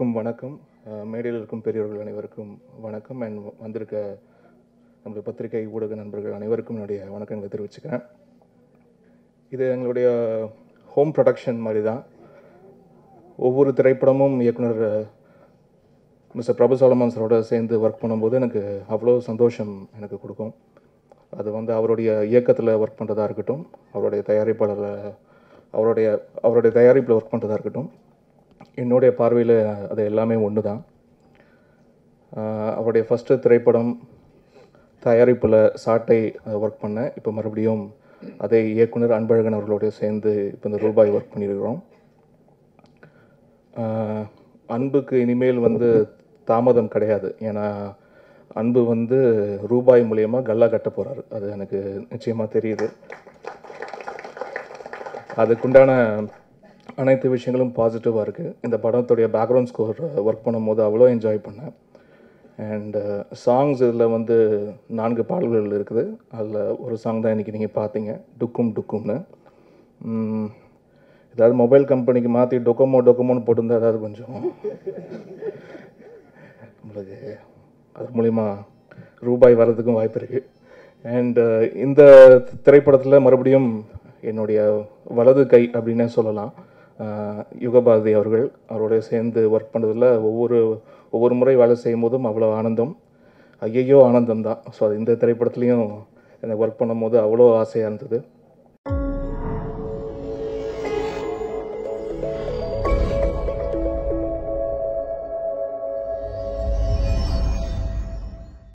அனைவருக்கும் வணக்கம் அஹ் மேடையில் இருக்கும் பெரியவர்கள் அனைவருக்கும் வணக்கம் அண்ட் வந்திருக்க நம்முடைய பத்திரிகை ஊடக நண்பர்கள் அனைவருக்கும் என்னுடைய வணக்கங்களை தெரிவிச்சுக்கிறேன் இது எங்களுடைய ஹோம் ப்ரொடக்ஷன் மாதிரி தான் ஒவ்வொரு திரைப்படமும் இயக்குனர் மிஸ்டர் பிரபு சாலமான் சாரோட சேர்ந்து ஒர்க் பண்ணும்போது எனக்கு அவ்வளோ சந்தோஷம் எனக்கு கொடுக்கும் அது வந்து அவருடைய இயக்கத்தில் ஒர்க் பண்ணுறதா இருக்கட்டும் அவருடைய தயாரிப்பாளர் அவருடைய அவருடைய தயாரிப்பில் ஒர்க் பண்ணுறதா இருக்கட்டும் என்னுடைய பார்வையில் அது எல்லாமே ஒன்று தான் ஆஹ் அவருடைய ஃபஸ்ட்டு திரைப்படம் தயாரிப்பில் சாட்டை ஒர்க் பண்ணேன் இப்போ மறுபடியும் அதே இயக்குனர் அன்பழகன் அவர்களோட சேர்ந்து இப்போ இந்த ரூபாய் ஒர்க் பண்ணியிருக்கிறோம் ஆஹ் அன்புக்கு இனிமேல் வந்து தாமதம் கிடையாது ஏன்னா அன்பு வந்து ரூபாய் மூலயமா கல்லா கட்ட போகிறாரு அது எனக்கு நிச்சயமாக தெரியுது அதுக்குண்டான அனைத்து விஷயங்களும் பாசிட்டிவாக இருக்குது இந்த படத்துடைய பேக்ரவுண்ட் ஸ்கோர் ஒர்க் பண்ணும்போது அவ்வளோ என்ஜாய் பண்ணேன் அண்ட் சாங்ஸ் இதில் வந்து நான்கு பாடல்கள் இருக்குது அதில் ஒரு சாங் தான் இன்றைக்கி நீங்கள் பார்த்தீங்க டுக்கும் டுக்கும்னு உம், ஏதாவது மொபைல் கம்பெனிக்கு மாற்றி டொக்கோமோ டொக்கோமோன்னு போட்டிருந்தா ஏதாவது கொஞ்சம் நம்மளுக்கு அது மூலிமா ரூபாய் வர்றதுக்கும் வாய்ப்பு இருக்குது அண்ட் இந்த திரைப்படத்தில் மறுபடியும் என்னுடைய வலது கை அப்படின்னே சொல்லலாம் அஹ், யுகபாரதி அவர்கள் அவரோட சேர்ந்து ஒர்க் பண்ணுறதுல ஒவ்வொரு ஒவ்வொரு முறை வேலை செய்யும் போதும் அவ்வளோ ஆனந்தம் ஐயையோ ஆனந்தம் தான் ஸோ இந்த திரைப்படத்துலேயும் எனக்கு ஒர்க் பண்ணும்போது அவ்வளோ ஆசையாக இருந்தது